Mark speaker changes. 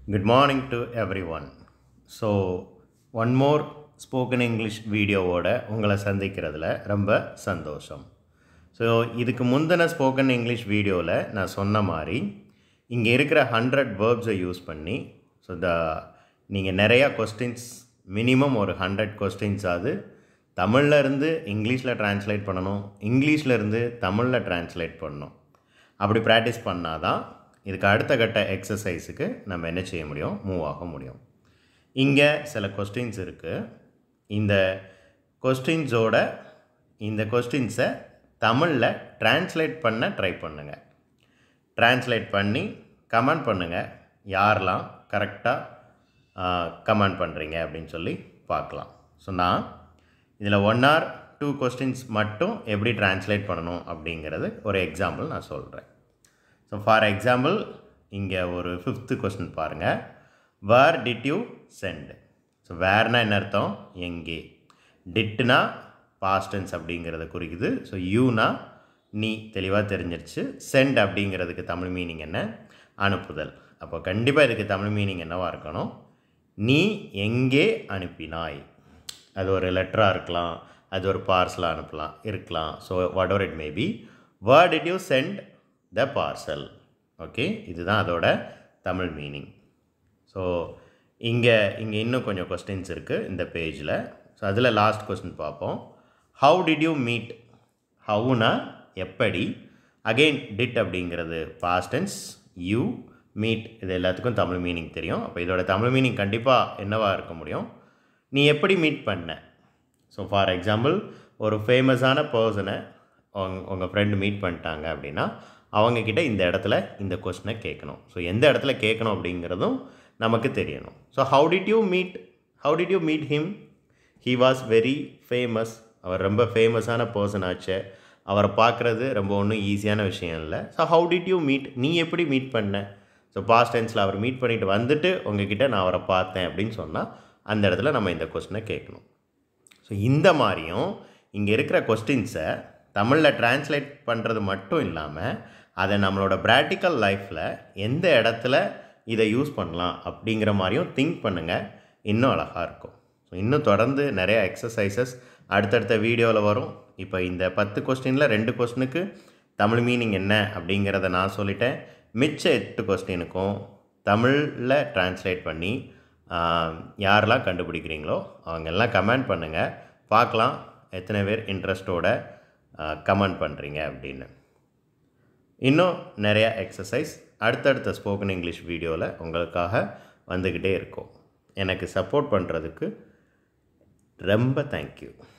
Speaker 1: Good morning to everyone. So, one more spoken English வீடியோவோட உங்களை சந்திக்கிறதுல ரொம்ப சந்தோஷம் ஸோ இதுக்கு முந்தின ஸ்போக்கன் இங்கிலீஷ் வீடியோவில் நான் சொன்ன மாதிரி இங்கே இருக்கிற ஹண்ட்ரட் வேர்ப்ஸை யூஸ் பண்ணி ஸோ த நீங்கள் நிறையா கொஸ்டின்ஸ் மினிமம் ஒரு ஹண்ட்ரட் கொஸ்டின்ஸாவது தமிழ்ல இருந்து இங்கிலீஷில் ட்ரான்ஸ்லேட் பண்ணணும் இங்கிலீஷில் இருந்து தமிழில் ட்ரான்ஸ்லேட் பண்ணணும் அப்படி ப்ராக்டிஸ் பண்ணால் தான் இதுக்கு அடுத்த கட்ட எக்ஸசைஸுக்கு நம்ம என்ன செய்ய முடியும் மூவ் ஆக முடியும் இங்கே சில கொஸ்டின்ஸ் இருக்குது இந்த கொஸ்டின்ஸோட இந்த கொஸ்டின்ஸை தமிழில் ட்ரான்ஸ்லேட் பண்ண ட்ரை பண்ணுங்கள் ட்ரான்ஸ்லேட் பண்ணி கமெண்ட் பண்ணுங்கள் யாரெல்லாம் கரெக்டாக கமெண்ட் பண்ணுறீங்க அப்படின்னு சொல்லி பார்க்கலாம் ஸோ நான் இதில் ஒன் ஆர் டூ கொஸ்டின்ஸ் மட்டும் எப்படி ட்ரான்ஸ்லேட் பண்ணணும் அப்படிங்கிறது ஒரு எக்ஸாம்பிள் நான் சொல்கிறேன் ஸோ ஃபார் எக்ஸாம்பிள் இங்கே ஒரு ஃபிஃப்த்து கொஸ்டின் பாருங்கள் where did you sent so வேர்னா என்ன அர்த்தம் எங்கே டிட்னா பாஸ்டன்ஸ் அப்படிங்கிறத குறிக்குது ஸோ யூனா நீ தெளிவாக தெரிஞ்சிருச்சு சென்ட் அப்படிங்கிறதுக்கு தமிழ் மீனிங் என்ன அனுப்புதல் அப்போ கண்டிப்பாக இதுக்கு தமிழ் மீனிங் என்னவாக இருக்கணும் நீ எங்கே அனுப்பினாய் அது ஒரு லெட்டராக இருக்கலாம் அது ஒரு பார்சலாக அனுப்பலாம் இருக்கலாம் so whatever it may be where did you sent the parcel okay இதுதான் அதோட தமிழ் மீனிங் ஸோ இங்கே இங்கே இன்னும் கொஞ்சம் கொஸ்டின்ஸ் இருக்குது இந்த பேஜில் ஸோ அதில் லாஸ்ட் கொஸ்டின் பார்ப்போம் ஹவு டிட் யூ மீட் ஹவுனா எப்படி அகெயின் டிட் அப்படிங்கிறது பாஸ்டன்ஸ் யூ மீட் இது எல்லாத்துக்கும் தமிழ் மீனிங் தெரியும் அப்போ இதோட தமிழ் மீனிங் கண்டிப்பாக என்னவாக இருக்க முடியும் நீ எப்படி மீட் பண்ண ஸோ ஃபார் எக்ஸாம்பிள் ஒரு ஃபேமஸான பர்சனை உங்க உங்கள் ஃப்ரெண்டு மீட் பண்ணிட்டாங்க அப்படின்னா அவங்கக்கிட்ட இந்த இடத்துல இந்த கொஸ்டினை கேட்கணும் ஸோ எந்த இடத்துல கேட்கணும் அப்படிங்கிறதும் நமக்கு தெரியணும் so how did you meet how did you meet him he was very famous அவர் ரொம்ப ஃபேமஸான பர்சன் ஆச்சு அவரை பார்க்குறது ரொம்ப ஒன்றும் ஈஸியான விஷயம் இல்லை so how did you meet நீ எப்படி மீட் பண்ண ஸோ பாஸ்ட் டென்ஸில் அவர் மீட் பண்ணிவிட்டு வந்துட்டு உங்ககிட்ட நான் அவரை பார்த்தேன் அப்படின்னு சொன்னால் அந்த இடத்துல நம்ம இந்த கொஸ்டினை கேட்கணும் ஸோ இந்த மாதிரியும் இங்கே இருக்கிற கொஸ்டின்ஸை தமிழில் ட்ரான்ஸ்லேட் பண்ணுறது மட்டும் இல்லாமல் அதை நம்மளோட ப்ராக்டிக்கல் லைஃப்பில் எந்த இடத்துல இதை யூஸ் பண்ணலாம் அப்படிங்கிற மாதிரியும் திங்க் பண்ணுங்கள் இன்னும் அழகாக இருக்கும் ஸோ இன்னும் தொடர்ந்து நிறையா எக்ஸசைசஸ் அடுத்தடுத்த வீடியோவில் வரும் இப்போ இந்த பத்து கொஸ்டினில் ரெண்டு கொஸ்டினுக்கு தமிழ் மீனிங் என்ன அப்படிங்கிறத நான் சொல்லிட்டேன் மிச்ச எட்டு கொஸ்டினுக்கும் தமிழில் ட்ரான்ஸ்லேட் பண்ணி யாரெல்லாம் கண்டுபிடிக்கிறீங்களோ அவங்கெல்லாம் கமெண்ட் பண்ணுங்கள் பார்க்கலாம் எத்தனை பேர் இன்ட்ரெஸ்ட்டோட கமெண்ட் பண்ணுறீங்க அப்படின்னு இன்னும் நிறையா எக்ஸசைஸ் அடுத்தடுத்த ஸ்போக்கன் இங்கிலீஷ் வீடியோவில் உங்களுக்காக வந்துக்கிட்டே இருக்கும் எனக்கு சப்போர்ட் பண்ணுறதுக்கு ரொம்ப தேங்க்யூ